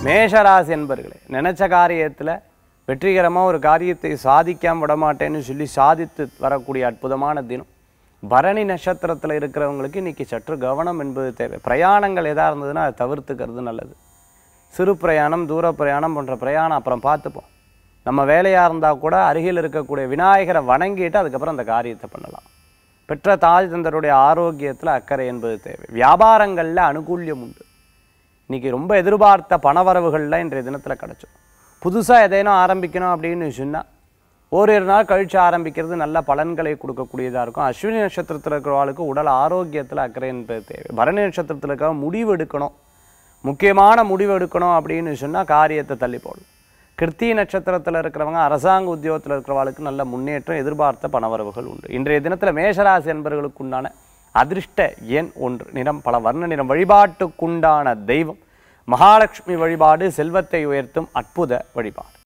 மேஷராசி என்பர்களே நினைச்ச காரியத்தில் வெற்றிகரமாக ஒரு காரியத்தை சாதிக்காம விடமாட்டேன்னு சொல்லி சாதித்து வரக்கூடிய அற்புதமான தினம் பரணி நட்சத்திரத்தில் இருக்கிறவங்களுக்கு இன்னைக்கு சற்று கவனம் என்பது தேவை பிரயாணங்கள் எதாக இருந்ததுன்னா அதை தவிர்த்துக்கிறது நல்லது சிறு பிரயாணம் தூர பிரயாணம் போன்ற பிரயாணம் அப்புறம் பார்த்துப்போம் நம்ம வேலையாக இருந்தால் கூட அருகில் இருக்கக்கூடிய விநாயகரை வணங்கிட்டு அதுக்கப்புறம் அந்த காரியத்தை பண்ணலாம் பெற்ற தாய் தந்தருடைய ஆரோக்கியத்தில் அக்கறை என்பது தேவை வியாபாரங்களில் அனுகூல்யம் உண்டு இன்னைக்கு ரொம்ப எதிர்பார்த்த பணவரவுகள்லாம் இன்றைய தினத்தில் கிடச்சோம் புதுசாக எதேனும் ஆரம்பிக்கணும் அப்படின்னு சொன்னால் ஓரிரு நாள் கழித்து ஆரம்பிக்கிறது நல்ல பலன்களை கொடுக்கக்கூடியதாக இருக்கும் அஸ்வினி நட்சத்திரத்தில் இருக்கிறவங்களுக்கு உடல் ஆரோக்கியத்தில் அக்கறை என்பது தேவை பரணி நட்சத்திரத்தில் இருக்கிற முடிவு எடுக்கணும் முக்கியமான முடிவு எடுக்கணும் அப்படின்னு சொன்னால் காரியத்தை தள்ளி போடணும் கிருத்திய நட்சத்திரத்தில் இருக்கிறவங்க அரசாங்க உத்தியோகத்தில் இருக்கிறவங்களுக்கு நல்ல முன்னேற்றம் எதிர்பார்த்த பணவரவுகள் உண்டு இன்றைய தினத்தில் மேஷராசி என்பவர்களுக்கு உண்டான அதிர்ஷ்ட எண் ஒன்று நிறம் பல வர்ண நிறம் வழிபாட்டுக்குண்டான தெய்வம் மகாலட்சுமி வழிபாடு செல்வத்தை உயர்த்தும் அற்புத வழிபாடு